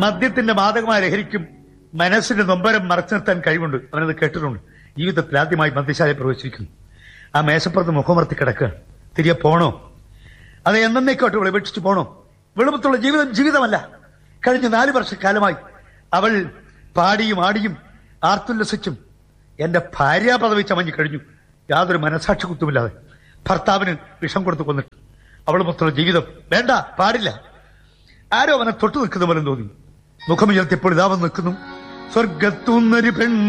മദ്യത്തിന്റെ മാദകമായ ലഹരിക്കും മനസ്സിന്റെ നൊമ്പരം മറച്ചു നിർത്താൻ കഴിവുണ്ട് അവനത് കേട്ടിട്ടുണ്ട് ജീവിതത്തിൽ ആദ്യമായി മദ്യശാലയിൽ പ്രവേശിക്കുന്നു ആ മേശപ്പുറത്ത് മുഖമർത്തി കിടക്കുകയാണ് തിരികെ പോണോ അത് എന്നേക്കോട്ട് വിളിപേക്ഷിച്ചു പോണോ വെളുപ്പത്തുള്ള ജീവിതം ജീവിതമല്ല കഴിഞ്ഞ നാല് വർഷക്കാലമായി അവൾ പാടിയും ആടിയും ആർത്തുല്ലസിച്ചും എന്റെ ഭാര്യാ പദവി ചമഞ്ഞു കഴിഞ്ഞു യാതൊരു മനസാക്ഷി കുത്തുമില്ലാതെ ഭർത്താവിന് വിഷം കൊടുത്തു കൊന്നിട്ട് അവളുമൊത്തുള്ള ജീവിതം വേണ്ട പാടില്ല ആരോ അവനെ തൊട്ടു നിൽക്കുന്ന പോലെ തോന്നി മുഖമുയർത്തിയപ്പോൾ ഇതാവൻ നിൽക്കുന്നു സ്വർഗത്തുന്നൊരു പെൺ